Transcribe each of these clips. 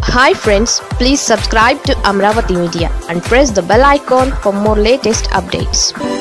hi friends please subscribe to Amaravati media and press the bell icon for more latest updates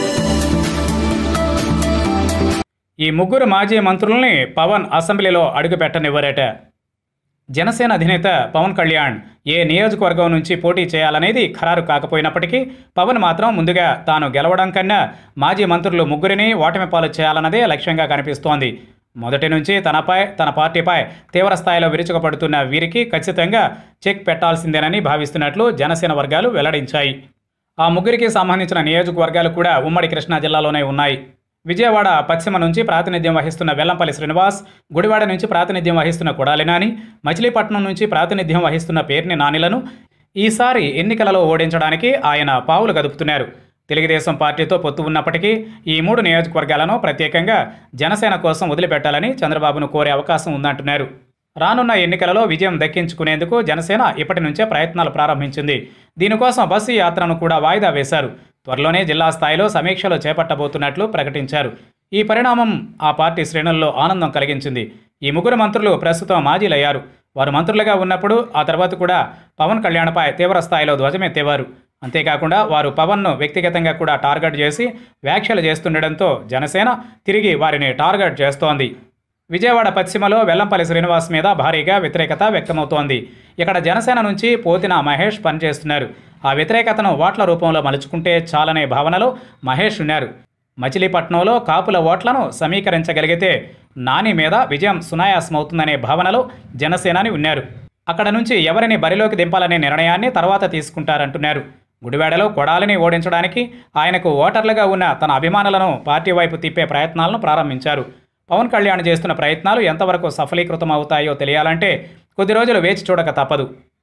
ఈ ముగ్గురు మాజీ మంత్రుల్ని పవన్ అసెంబ్లీలో అడుగుపెట్టనివ్వరట జనసేన అధినేత పవన్ కళ్యాణ్ ఏ నియోజకవర్గం నుంచి పోటీ చేయాలనేది ఖరారు కాకపోయినప్పటికీ పవన్ మాత్రం ముందుగా తాను గెలవడం కన్నా మాజీ మంత్రులు ముగ్గురిని ఓటమి పాలు చేయాలన్నదే లక్ష్యంగా కనిపిస్తోంది మొదటి నుంచి తనపై తన పార్టీపై తీవ్ర స్థాయిలో విరుచుకుపడుతున్న వీరికి ఖచ్చితంగా చెక్ పెట్టాల్సిందేనని భావిస్తున్నట్లు జనసేన వర్గాలు వెల్లడించాయి ఆ ముగ్గురికి సంబంధించిన నియోజకవర్గాలు కూడా ఉమ్మడి కృష్ణా జిల్లాలోనే ఉన్నాయి విజయవాడ పశ్చిమ నుంచి ప్రాతినిధ్యం వహిస్తున్న వెల్లంపల్లి శ్రీనివాస్ గుడివాడ నుంచి ప్రాతినిధ్యం వహిస్తున్న కొడాలి నాని మచిలీపట్నం నుంచి ప్రాతినిధ్యం వహిస్తున్న పేర్ని నానిలను ఈసారి ఎన్నికలలో ఓడించడానికి ఆయన పావులు గదుపుతున్నారు తెలుగుదేశం పార్టీతో పొత్తు ఉన్నప్పటికీ ఈ మూడు నియోజకవర్గాలను ప్రత్యేకంగా జనసేన కోసం వదిలిపెట్టాలని చంద్రబాబును కోరే అవకాశం ఉందంటున్నారు రానున్న ఎన్నికలలో విజయం దక్కించుకునేందుకు జనసేన ఇప్పటి నుంచే ప్రయత్నాలు ప్రారంభించింది దీనికోసం బస్సు యాత్రను కూడా వాయిదా వేశారు త్వరలోనే జిల్లా స్థాయిలో సమీక్షలు చేపట్టబోతున్నట్లు ప్రకటించారు ఈ పరిణామం ఆ పార్టీ శ్రేణుల్లో ఆనందం కలిగించింది ఈ ముగ్గురు మంత్రులు ప్రస్తుతం మాజీలయ్యారు వారు మంత్రులుగా ఉన్నప్పుడు ఆ తర్వాత కూడా పవన్ కళ్యాణ్పై తీవ్ర స్థాయిలో ధ్వజమెత్తేవారు అంతేకాకుండా వారు పవన్ను వ్యక్తిగతంగా కూడా టార్గెట్ చేసి వ్యాఖ్యలు చేస్తుండటంతో జనసేన తిరిగి వారిని టార్గెట్ చేస్తోంది విజయవాడ పశ్చిమలో వెల్లంపల్లి శ్రీనివాస్ మీద భారీగా వ్యతిరేకత వ్యక్తమవుతోంది ఇక్కడ జనసేన నుంచి పోతిన మహేష్ పనిచేస్తున్నారు ఆ వ్యతిరేకతను ఓట్ల రూపంలో మలుచుకుంటే చాలనే భావనలో మహేష్ ఉన్నారు మచిలీపట్నంలో కాపుల ఓట్లను సమీకరించగలిగితే నాని మీద విజయం సునాయాసమవుతుందనే భావనలో జనసేనాని ఉన్నారు అక్కడ నుంచి ఎవరిని బరిలోకి దింపాలనే నిర్ణయాన్ని తర్వాత తీసుకుంటారంటున్నారు గుడివాడలో కొడాలిని ఓడించడానికి ఆయనకు ఓటర్లుగా ఉన్న తన అభిమానులను పార్టీ వైపు తిప్పే ప్రయత్నాలను ప్రారంభించారు పవన్ కళ్యాణ్ చేస్తున్న ప్రయత్నాలు ఎంతవరకు సఫలీకృతం అవుతాయో తెలియాలంటే కొద్ది రోజులు వేచి చూడక తప్పదు